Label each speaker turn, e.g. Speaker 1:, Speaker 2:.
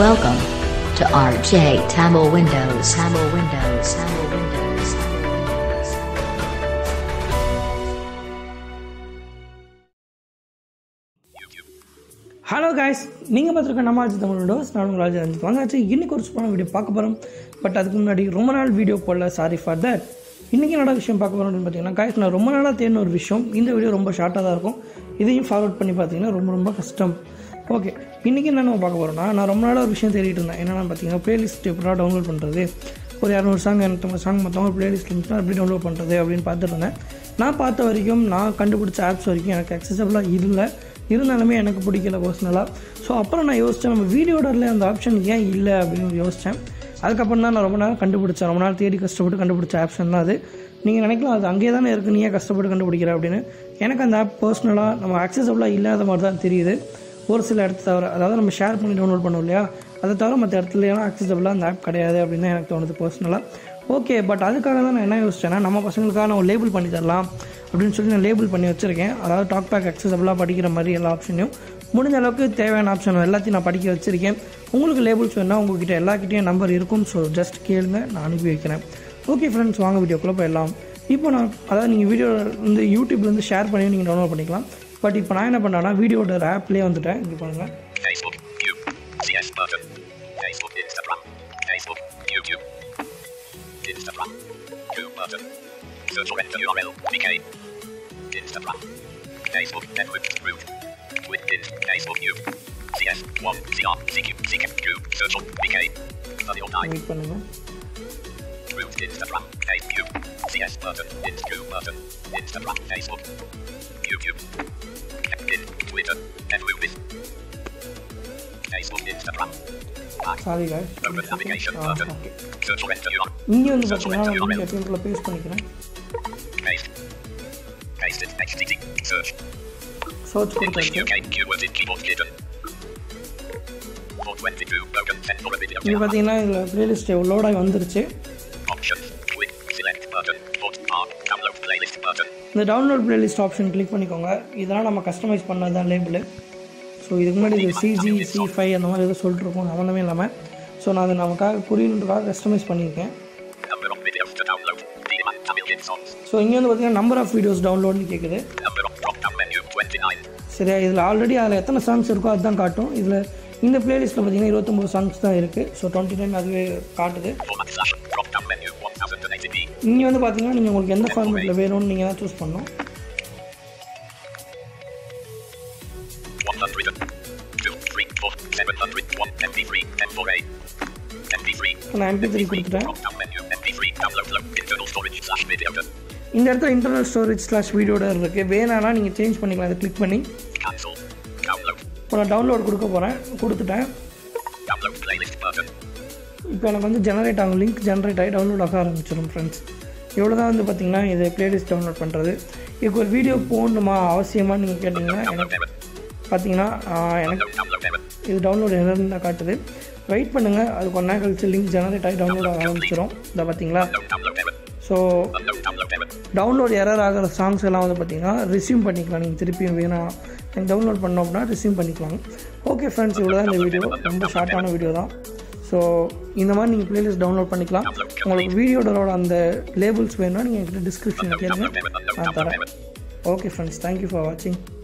Speaker 1: Welcome to RJ Tamil Windows. Tamil Windows. Tamil Windows.
Speaker 2: Hello guys நீங்கள் பார்த்துருக்க நம்ம ஆச்சு தமிழ் விண்டோஸ் நான் உங்கள் ராஜா ரஞ்சித் வாங்காச்சு இன்னைக்கு ஒரு சூப்பரான வீடியோ பார்க்க போகிறோம் பட் அதுக்கு முன்னாடி ரொம்ப நாள் வீடியோ போடல சாரி ஃபார் தட் இன்றைக்கி என்னோட விஷயம் பார்க்க போகிறோம் அப்படின்னு பார்த்தீங்கன்னா காய்ஸ் நான் ரொம்ப நாளாக தேடின ஒரு விஷயம் இந்த வீடியோ ரொம்ப ஷார்ட்டாக தான் இருக்கும் இதையும் ஃபார்வர்ட் பண்ணி பார்த்தீங்கன்னா ரொம்ப ரொம்ப கஷ்டம் ஓகே இன்றைக்கி என்ன நம்ம பார்க்க போகிறோம்னா நான் ரொம்ப நாளாக ஒரு விஷயம் தேடிட்டு இருந்தேன் என்னென்னு பார்த்தீங்கன்னா பிளேலிஸ்ட் எப்படா டவுன்லோட் பண்ணுறது ஒரு இரநூறு சாங் இரநூத்தம்பது சாங் மொத்தம் ஒரு பிளேலிஸ்ட் இருந்துச்சுன்னா எப்படி டவுன்லோட் பண்ணுறது அப்படின்னு பார்த்துட்டு இருந்தேன் நான் பார்த்த வரைக்கும் நான் கண்டுபிடிச்ச ஆப்ஸ் வரைக்கும் எனக்கு அக்சசபிளாக இல்லை இருந்தாலுமே எனக்கு பிடிக்கல பர்சனலாக ஸோ அப்புறம் நான் யோசித்தேன் நம்ம வீடியோடரில் அந்த ஆப்ஷன் ஏன் இல்லை அப்படின்னு யோசித்தேன் அதுக்கப்புறம் தான் நான் ரொம்ப நேரம் கண்டுபிடிச்சேன் ரொம்ப நாள் தேடி கஷ்டப்பட்டு கண்டுபிடிச்ச ஆப்ஷன் தான் அது நீங்கள் நினைக்கலாம் அது அங்கேயே தானே இருக்குது நீ ஏன் கஷ்டப்பட்டு கண்டுபிடிக்கிற அப்படின்னு எனக்கு அந்த ஆப் பர்சனலாக நம்ம அக்சசபிளாக இல்லாத மாதிரி தான் தெரியுது ஒரு சில இடத்த தவிர அதாவது நம்ம ஷேர் பண்ணி டவுன்லோட் பண்ணோம் இல்லையா அதை தவிர மற்ற இடத்துலலாம் அக்சசபிளாக அந்த ஆப் கிடையாது அப்படின்னு தான் எனக்கு தோணுது பர்சனலாக ஓகே பட் அதுக்காக தான் நான் என்ன யோசிச்சேன்னா நம்ம பசங்களுக்காக நான் லேபிள் பண்ணி தரலாம் அப்படின்னு சொல்லி நான் லேபிள் பண்ணி வச்சுருக்கேன் அதாவது டாக் பேக் அக்சசபிளாக படிக்கிற மாதிரி எல்லா ஆப்ஷனையும் முடிஞ்ச அளவுக்கு தேவையான ஆப்ஷன் எல்லாத்தையும் நான் படிக்க வச்சுருக்கேன் உங்களுக்கு லேபிள்ஸ் வேணால் உங்ககிட்ட எல்லாக்கிட்டையும் நம்பர் இருக்கும் ஸோ ஜஸ்ட் கேளுங்க நான் அனுப்பி வைக்கிறேன் ஓகே ஃப்ரெண்ட்ஸ் வாங்க வீடியோக்குள்ளே போயிடலாம் இப்போ நான் அதாவது நீங்கள் வீடியோ வந்து யூடியூப்லேருந்து ஷேர் பண்ணி நீங்கள் டவுன்லோட் பண்ணிக்கலாம் பட் இப்போ நான் என்ன பண்ணேன்னா வீடியோட ஆப்லேயே வந்துட்டேன் இங்கே பாருங்கள்
Speaker 3: Facebook, you, CS button. Facebook, Instagram. Facebook, YouTube. Instagram. You button. Search or enter URL. VK. Instagram. Facebook, network, root. LinkedIn, Facebook, you. CS, 1, CR, CQ, CQ, Q, search on VK. Study online.
Speaker 2: Wait பண்ணுங்கள்
Speaker 3: Root, Instagram, Facebook, CS button, Inst, Q button, Instagram, Facebook, YouTube, LinkedIn, Twitter, Netflix. Facebook, Instagram. Back.
Speaker 2: Sorry guy
Speaker 3: Open navigation
Speaker 2: ah
Speaker 3: button.
Speaker 2: Okay
Speaker 3: Search or enter URL.
Speaker 2: இங்கே வந்து பார்த்தீங்கன்னா நான் link எப்பயுக்குள்ளே paste பண்ணிக்கிறேன்
Speaker 3: Paste. Paste it. HTTP. Search.
Speaker 2: Search
Speaker 3: English
Speaker 2: கொடுத்தாச்சு
Speaker 3: UK keywords in keyboard hidden. 422 broken 10 for a video.
Speaker 2: இங்கே பார்த்தீங்கன்னா இதில் பிளேலிஸ்ட் லோடாகி வந்துருச்சு
Speaker 3: Options. Click. Select button. Put R. Download playlist button.
Speaker 2: இந்த டவுன்லோட் பிளேலிஸ்ட் ஆப்ஷன் கிளிக் பண்ணிக்கோங்க இதெல்லாம் நம்ம கஸ்டமைஸ் பண்ணது தான் லேபிள் ஸோ இதுக்கு முன்னாடி இது சிஜி சி ஃபைவ் அந்த மாதிரி எதுவும் சொல்லிட்டு இருக்கோம் சம்மந்தமே இல்லாமல் ஸோ நான் அதை நமக்காக புரியணுன்றக்காக கஸ்டமைஸ் பண்ணியிருக்கேன்
Speaker 3: Number of videos to download. Demand Tamil hit songs.
Speaker 2: So இங்கே வந்து பார்த்தீங்கன்னா நம்பர் ஆஃப் வீடியோஸ் டவுன்லோட்னு கேட்குது
Speaker 3: Number of drop down menu 29.
Speaker 2: சரியா இதில் ஆல்ரெடி அதில் எத்தனை சாங்ஸ் இருக்கோ அதுதான் காட்டும் இதில் இந்த பிளேலிஸ்ட்டில் பார்த்தீங்கன்னா இருபத்தொம்பது சாங்ஸ் தான் இருக்குது ஸோ டுவெண்ட்டி நைன் அதுவே காட்டுது
Speaker 3: Format slash drop down menu 1080p.
Speaker 2: இங்கே வந்து பார்த்தீங்கன்னா நீங்கள் உங்களுக்கு எந்த ஃபார்மேட்டில் வேணும்னு நீங்கள் தான் சூஸ் பண்ணணும்
Speaker 3: 100. 2, 3, 4, 700. 1 MP3. M4A. MP3.
Speaker 2: இப்போ நான் எம்பி த்ரீ கொடுத்துட்டேன்
Speaker 3: Drop down menu MP3. Download low. Internal storage slash video.
Speaker 2: இந்த இடத்துல இன்டர்னல் ஸ்டோரேஜ் ஸ்லாஷ் வீடியோட இருக்குது வேணான்னா நீங்கள் சேஞ்ச் பண்ணிக்கலாம் அதை கிளிக் பண்ணி
Speaker 3: Cancel. Download.
Speaker 2: இப்போ நான் டவுன்லோட் கொடுக்க போகிறேன் கொடுத்துட்டேன்
Speaker 3: Download playlist button.
Speaker 2: இப்போ எனக்கு வந்து ஜெனரேட் ஆகும் லிங்க் ஜெனரேட் ஆகி டவுன்லோட் ஆக ஆரம்பிச்சிடும் ஃப்ரெண்ட்ஸ் இவ்வளோ தான் வந்து பார்த்தீங்கன்னா இது பிளேலிஸ்ட் டவுன்லோட் பண்ணுறது இதுக்கு ஒரு வீடியோ போடணுமா அவசியமாக நீங்கள் கேட்டிங்கன்னா எனக்கு
Speaker 3: Error.
Speaker 2: பார்த்தீங்கன்னா ஆஹ், எனக்கு
Speaker 3: Download, download error.
Speaker 2: இது டவுன்லோட் எரர்னு தான் காட்டுது வெயிட் பண்ணுங்கள் அது கொஞ்ச நேரம் கழிச்சு லிங்க் ஜெனரேட் ஆகி டவுன்லோட் ஆக ஆரம்பிச்சிடும் இதை பார்த்தீங்களா
Speaker 3: Download, download error.
Speaker 2: So
Speaker 3: Unknown download error.
Speaker 2: Download error ஆகிற சாங்ஸ் எல்லாம் வந்து பார்த்தீங்கன்னா ரிசீவ் பண்ணிக்கலாம் நீங்கள் திருப்பியும் வேணாம் நீங்கள் டவுன்லோட் பண்ணோம் அப்படின்னா ரிசீவ் பண்ணிக்கலாம் ஓகே ஃப்ரெண்ட்ஸ் இவ்வளோ தான் இந்த வீடியோ ரொம்ப ஷார்ட்டான வீடியோ தான் ஸோ இந்த மாதிரி நீங்கள் பிளேலிஸ்ட் டவுன்லோட் பண்ணிக்கலாம் உங்களுக்கு வீடியோடோட அந்த லேபிள்ஸ் வேணும்னா நீங்கள் என்கிட்ட டிஸ்கிரிப்ஷனில் கேளுங்க
Speaker 3: Error. Unknown
Speaker 2: நான்
Speaker 3: download
Speaker 2: தரேன்
Speaker 3: error.
Speaker 2: Okay friends thank you for வாட்சிங்